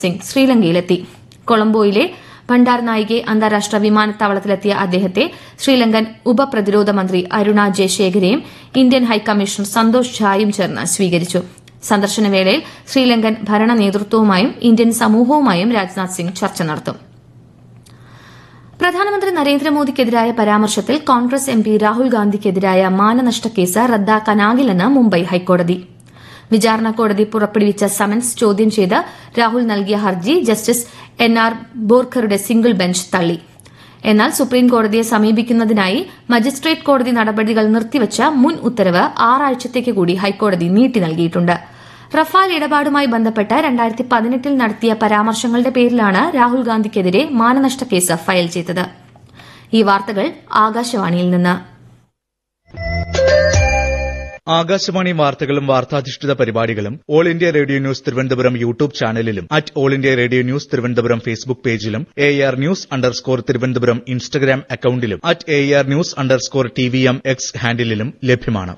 സിംഗ് ശ്രീലങ്കയിലെത്തി കൊളംബോയിലെ ഭണ്ഡാർനായികെ അന്താരാഷ്ട്ര വിമാനത്താവളത്തിലെത്തിയ അദ്ദേഹത്തെ ശ്രീലങ്കൻ ഉപപ്രതിരോധ മന്ത്രി അരുണ ജയശേഖരയും ഇന്ത്യൻ ഹൈക്കമ്മീഷണർ സന്തോഷ് ഝായും ചേർന്ന് സ്വീകരിച്ചു സന്ദർശനവേളയിൽ ശ്രീലങ്കൻ ഭരണ നേതൃത്വവുമായും ഇന്ത്യൻ സമൂഹവുമായും രാജ്നാഥ് സിംഗ് ചർച്ച നടത്തും പ്രധാനമന്ത്രി നരേന്ദ്രമോദിക്കെതിരായ പരാമർശത്തിൽ കോൺഗ്രസ് എം പി രാഹുൽ ഗാന്ധിക്കെതിരായ മാനനഷ്ട കേസ് റദ്ദാക്കാനാകില്ലെന്ന് മുംബൈ ഹൈക്കോടതി വിചാരണ കോടതി പുറപ്പെടുവിച്ച സമൻസ് ചോദ്യം ചെയ്ത് രാഹുൽ നൽകിയ ഹർജി ജസ്റ്റിസ് എൻ ആർ ബോർഖറുടെ സിംഗിൾ ബെഞ്ച് തള്ളി എന്നാൽ സുപ്രീംകോടതിയെ സമീപിക്കുന്നതിനായി മജിസ്ട്രേറ്റ് കോടതി നടപടികൾ നിർത്തിവച്ച മുൻ ഉത്തരവ് ആറാഴ്ചത്തേക്ക് കൂടി ഹൈക്കോടതി നീട്ടി നൽകിയിട്ടുണ്ട് റഫാൽ ഇടപാടുമായി ബന്ധപ്പെട്ട് രണ്ടായിരത്തി പതിനെട്ടിൽ നടത്തിയ പരാമർശങ്ങളുടെ പേരിലാണ് രാഹുൽ ഗാന്ധിക്കെതിരെ മാനനഷ്ട കേസ് ഫയൽ ചെയ്തത് ഈ വാർത്തകൾ ആകാശവാണിയിൽ നിന്ന് ആകാശവാണി വാർത്തകളും വാർത്താധിഷ്ഠിത പരിപാടികളും All India Radio news Thiruvananthapuram YouTube ചാനലിലും at All India Radio news Thiruvananthapuram Facebook പേജിലും AIR news underscore Thiruvananthapuram Instagram അക്കൌണ്ടിലും at AIR news underscore T V M X ഹാൻഡിലും ലഭ്യമാണ്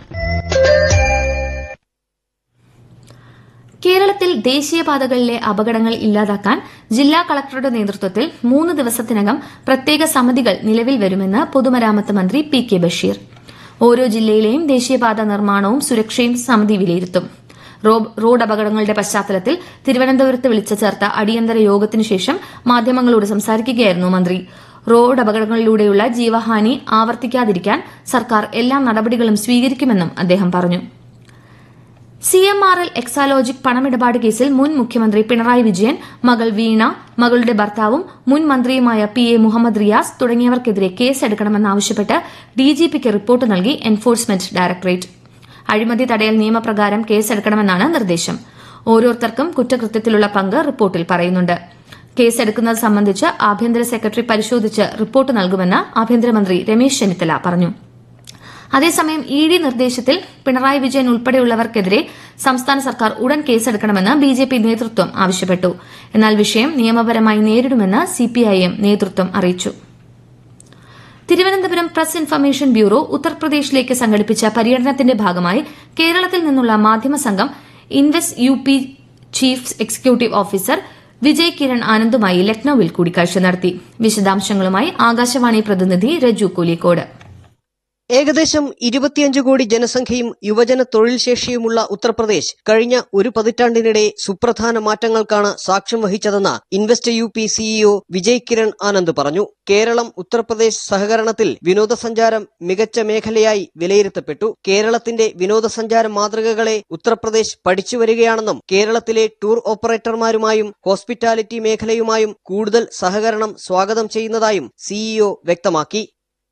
കേരളത്തിൽ ദേശീയപാതകളിലെ അപകടങ്ങൾ ഇല്ലാതാക്കാൻ ജില്ലാ കളക്ടറുടെ നേതൃത്വത്തിൽ മൂന്ന് ദിവസത്തിനകം പ്രത്യേക സമിതികൾ നിലവിൽ വരുമെന്ന് പൊതുമരാമത്ത് മന്ത്രി പി കെ ബഷീർ ഓരോ ജില്ലയിലെയും ദേശീയപാത നിർമ്മാണവും സുരക്ഷയും സമിതി വിലയിരുത്തും റോഡ് അപകടങ്ങളുടെ പശ്ചാത്തലത്തിൽ തിരുവനന്തപുരത്ത് വിളിച്ചു ചേർത്ത അടിയന്തര യോഗത്തിനു ശേഷം മാധ്യമങ്ങളോട് സംസാരിക്കുകയായിരുന്നു മന്ത്രി റോഡ് അപകടങ്ങളിലൂടെയുള്ള ജീവഹാനി ആവർത്തിക്കാതിരിക്കാൻ സർക്കാർ എല്ലാ നടപടികളും സ്വീകരിക്കുമെന്നും അദ്ദേഹം പറഞ്ഞു C M R L Exalogic പണമിടപാട് കേസിൽ മുൻ മുഖ്യമന്ത്രി പിണറായി വിജയൻ മകൾ വീണ മകളുടെ ഭർത്താവും മുൻ മന്ത്രിയുമായ പി എ മുഹമ്മദ് റിയാസ് തുടങ്ങിയവർക്കെതിരെ കേസെടുക്കണമെന്നാവശ്യപ്പെട്ട് ഡിജിപിക്ക് റിപ്പോർട്ട് നൽകി എൻഫോഴ്സ്മെന്റ് ഡയറക്ടറേറ്റ് അഴിമതി തടയൽ നിയമപ്രകാരം കേസെടുക്കണമെന്നാണ് നിർദ്ദേശം ഓരോരുത്തർക്കും കുറ്റകൃത്യത്തിലുള്ള പങ്ക് റിപ്പോർട്ടിൽ പറയുന്നുണ്ട് കേസെടുക്കുന്നത് സംബന്ധിച്ച് ആഭ്യന്തര സെക്രട്ടറി പരിശോധിച്ച് റിപ്പോർട്ട് നൽകുമെന്ന് ആഭ്യന്തരമന്ത്രി രമേശ് ചെന്നിത്തല പറഞ്ഞു അതേസമയം ഇ ഡി നിർദ്ദേശത്തിൽ പിണറായി വിജയൻ ഉൾപ്പെടെയുള്ളവർക്കെതിരെ സംസ്ഥാന സർക്കാർ ഉടൻ കേസെടുക്കണമെന്ന് ബി ജെ പി നേതൃത്വം ആവശ്യപ്പെട്ടു എന്നാൽ വിഷയം നിയമപരമായി നേരിടുമെന്ന് സിപിഐഎം നേതൃത്വം അറിയിച്ചു തിരുവനന്തപുരം പ്രസ് ഇൻഫർമേഷൻ ബ്യൂറോ ഉത്തർപ്രദേശിലേക്ക് സംഘടിപ്പിച്ച പര്യടനത്തിന്റെ ഭാഗമായി കേരളത്തിൽ നിന്നുള്ള മാധ്യമ സംഘം invest U P chief executive officer Vijay Kiran ആനന്ദുമായി ലക്നൌവിൽ കൂടിക്കാഴ്ച നടത്തി വിശദാംശങ്ങളുമായി ആകാശവാണി പ്രതിനിധി രജു കോലിക്കോട് ഏകദേശം ഇരുപത്തിയഞ്ച് കോടി ജനസംഖ്യയും യുവജന തൊഴിൽ ശേഷിയുമുള്ള ഉത്തർപ്രദേശ് കഴിഞ്ഞ ഒരു പതിറ്റാണ്ടിനിടെ സുപ്രധാന മാറ്റങ്ങൾക്കാണ് സാക്ഷ്യം വഹിച്ചതെന്ന് invest U P CEO Vijay Kiran Anand പറഞ്ഞു കേരളം ഉത്തർപ്രദേശ് സഹകരണത്തിൽ വിനോദസഞ്ചാരം മികച്ച മേഖലയായി വിലയിരുത്തപ്പെട്ടു കേരളത്തിന്റെ വിനോദസഞ്ചാര മാതൃകകളെ ഉത്തർപ്രദേശ് പഠിച്ചു വരികയാണെന്നും കേരളത്തിലെ ടൂർ ഓപ്പറേറ്റർമാരുമായും ഹോസ്പിറ്റാലിറ്റി മേഖലയുമായും കൂടുതൽ സഹകരണം സ്വാഗതം ചെയ്യുന്നതായും സിഇഒ വ്യക്തമാക്കി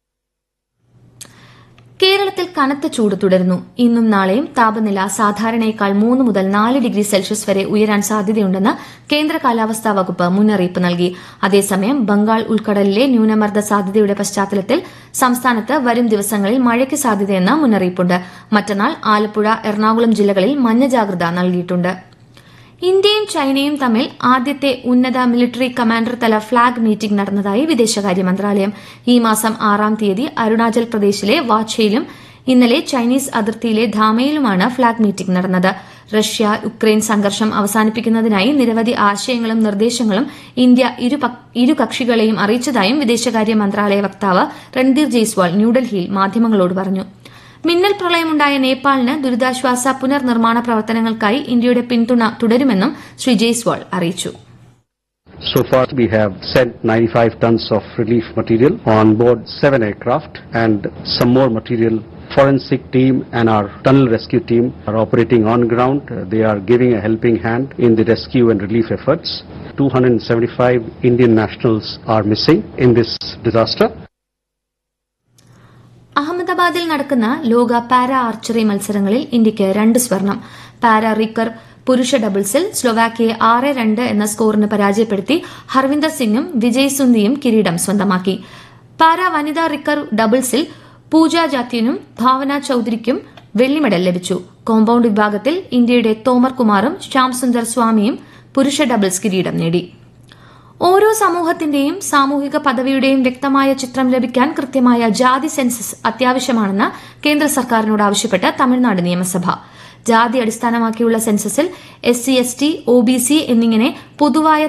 കേരളത്തിൽ കനത്ത ചൂട് തുടരുന്നു ഇന്നും നാളെയും താപനില സാധാരണയേക്കാൾ മൂന്ന് മുതൽ നാല് ഡിഗ്രി സെൽഷ്യസ് വരെ ഉയരാൻ സാധ്യതയുണ്ടെന്ന് കേന്ദ്ര കാലാവസ്ഥാ വകുപ്പ് മുന്നറിയിപ്പ് നൽകി അതേസമയം ബംഗാൾ ഉൾക്കടലിലെ ന്യൂനമർദ്ദ സാധ്യതയുടെ പശ്ചാത്തലത്തിൽ സംസ്ഥാനത്ത് വരും ദിവസങ്ങളിൽ മഴയ്ക്ക് സാധ്യതയെന്ന് മുന്നറിയിപ്പുണ്ട് മറ്റന്നാൾ ആലപ്പുഴ എറണാകുളം ജില്ലകളിൽ മഞ്ഞ ജാഗ്രത നൽകിയിട്ടുണ്ട് ഇന്ത്യയും ചൈനയും തമ്മിൽ ആദ്യത്തെ ഉന്നത മിലിറ്ററി കമാൻഡർ തല ഫ്ളാഗ് മീറ്റിംഗ് നടന്നതായി വിദേശകാര്യ മന്ത്രാലയം ഈ മാസം ആറാം തീയതി അരുണാചൽ പ്രദേശിലെ വാച്ചയിലും ഇന്നലെ ചൈനീസ് അതിർത്തിയിലെ ധാമയിലുമാണ് ഫ്ളാഗ് മീറ്റിംഗ് നടന്നത് റഷ്യ യുക്രൈൻ സംഘർഷം അവസാനിപ്പിക്കുന്നതിനായി നിരവധി ആശയങ്ങളും നിർദ്ദേശങ്ങളും ഇന്ത്യ ഇരു കക്ഷികളെയും അറിയിച്ചതായും വിദേശകാര്യ മന്ത്രാലയ വക്താവ് രൺധീർ ജയ്സ്വാൾ ന്യൂഡൽഹിയിൽ മാധ്യമങ്ങളോട് പറഞ്ഞു മിന്നൽ പ്രളയമുണ്ടായ നേപ്പാളിന് ദുരിതാശ്വാസ പുനർനിർമ്മാണ പ്രവർത്തനങ്ങൾക്കായി ഇന്ത്യയുടെ പിന്തുണ തുടരുമെന്നും ശ്രീ ജയ്സ്വാൾ അറിയിച്ചു So far, we have sent 95 tons of relief material on board seven aircraft and some more material. Forensic team and our tunnel rescue team are operating on ground. They are giving a helping hand in the rescue and relief efforts. 275 Indian nationals are missing in this disaster. അഹമ്മദാബാദിൽ നടക്കുന്ന ലോക para archery മത്സരങ്ങളിൽ ഇന്ത്യയ്ക്ക് രണ്ട് സ്വർണം para റിക്കർ പുരുഷ ഡബിൾസിൽ സ്ലൊവാക്കിയെ ആറ് രണ്ട് എന്ന സ്കോറിന് പരാജയപ്പെടുത്തി ഹർവിന്ദർ സിംഗും വിജയ് സുന്ദിയും കിരീടം സ്വന്തമാക്കി പാരാ വനിതാ റിക്കർ ഡബിൾസിൽ പൂജ ജാത്യനും ഭാവന ചൌധരിക്കും വെള്ളി മെഡൽ ലഭിച്ചു കോമ്പൌണ്ട് വിഭാഗത്തിൽ ഇന്ത്യയുടെ തോമർ കുമാറും ശ്യാം സുന്ദർ സ്വാമിയും പുരുഷ ഡബിൾസ് കിരീടം നേടി ഓരോ സമൂഹത്തിന്റെയും സാമൂഹിക പദവിയുടെയും വ്യക്തമായ ചിത്രം ലഭിക്കാൻ കൃത്യമായ ജാതി സെൻസസ് അത്യാവശ്യമാണെന്ന് കേന്ദ്ര സർക്കാരിനോട് ആവശ്യപ്പെട്ട് തമിഴ്നാട് നിയമസഭ ജാതി അടിസ്ഥാനമാക്കിയുള്ള സെൻസസിൽ S C S T O B C എന്നിങ്ങനെ പൊതുവായ